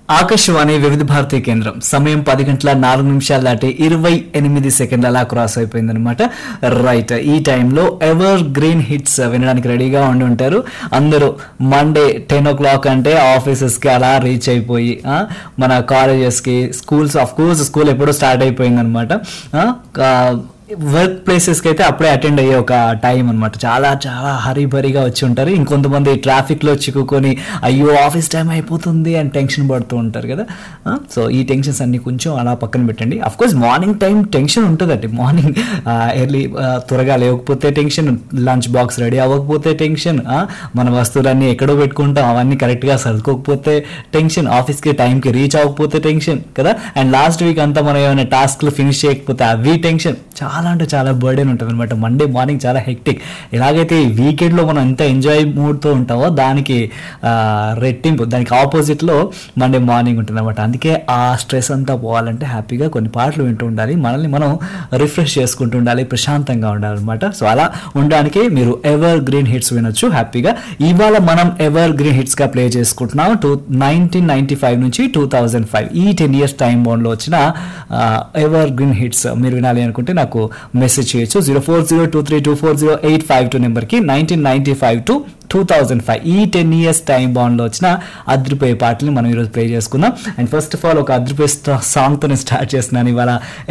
ఆకాశవాణి వివిధ భారతీ కేంద్రం సమయం పది గంటల నాలుగు నిమిషాలు దాటి ఇరవై ఎనిమిది సెకండ్లు అలా క్రాస్ అయిపోయింది అనమాట రైట్ ఈ టైంలో ఎవర్ గ్రీన్ హిట్స్ వినడానికి రెడీగా ఉండి ఉంటారు అందరూ మండే టెన్ ఓ క్లాక్ అంటే ఆఫీసెస్కి అలా రీచ్ అయిపోయి ఆ, మన కాలేజెస్కి స్కూల్స్ ఆఫ్ కోర్స్ స్కూల్ ఎప్పుడో స్టార్ట్ అయిపోయింది అనమాట వర్క్ ప్లేసెస్కి అయితే అప్పుడే అటెండ్ అయ్యే ఒక టైం అనమాట చాలా చాలా హరీబరీగా వచ్చి ఉంటారు ఇంకొంతమంది ట్రాఫిక్లో చిక్కుకొని అయ్యో ఆఫీస్ టైం అయిపోతుంది అని టెన్షన్ పడుతూ ఉంటారు కదా సో ఈ టెన్షన్స్ అన్ని కొంచెం అలా పక్కన పెట్టండి of course morning time tension ఉంటుందండి మార్నింగ్ ఎర్లీ త్వరగా లేకపోతే టెన్షన్ లంచ్ బాక్స్ రెడీ అవ్వకపోతే టెన్షన్ మన వస్తువులన్నీ ఎక్కడో పెట్టుకుంటాం అవన్నీ కరెక్ట్గా సర్దుకోకపోతే టెన్షన్ ఆఫీస్కి టైంకి రీచ్ అవ్వకపోతే టెన్షన్ కదా అండ్ లాస్ట్ వీక్ అంతా మనం ఏమైనా టాస్క్లు ఫినిష్ చేయకపోతే అవి టెన్షన్ చాలా అంటే చాలా బర్డెన్ ఉంటుంది అనమాట మండే మార్నింగ్ చాలా హెక్టిక్ ఎలాగైతే ఈ వీకెండ్లో మనం ఎంత ఎంజాయ్ మూడ్తో ఉంటామో దానికి ఆ, రెట్టింపు దానికి ఆపోజిట్లో మండే మార్నింగ్ ఉంటుంది అనమాట అందుకే ఆ స్ట్రెస్ అంతా పోవాలంటే హ్యాపీగా కొన్ని పాటలు వింటూ ఉండాలి మనల్ని మనం రిఫ్రెష్ చేసుకుంటూ ఉండాలి ప్రశాంతంగా ఉండాలన్నమాట సో అలా ఉండడానికి మీరు ఎవర్ గ్రీన్ హిట్స్ వినొచ్చు హ్యాపీగా ఇవాళ మనం ఎవర్ గ్రీన్ హిట్స్గా ప్లే చేసుకుంటున్నాం టూ నైన్టీన్ నైన్టీ ఫైవ్ నుంచి టూ థౌజండ్ ఫైవ్ ఈ టెన్ ఇయర్స్ టైం బౌండ్లో వచ్చిన ఎవర్ గ్రీన్ హిట్స్ మీరు వినాలి అనుకుంటే నాకు మెసేజ్ చేయొచ్చు zero four zero two three two four zero eight five two నెంబర్కి nineteen ninety five to two thousand five ఈ టెన్ ఇయర్స్ టైం బాండ్లో వచ్చిన అద్రిపోయే పాటలు మనం ఈరోజు ప్లే చేసుకుందాం అండ్ ఫస్ట్ ఆఫ్ ఆల్ ఒక అద్రిపోయే సాంగ్తో నేను స్టార్ట్ చేస్తున్నాను ఇవాళ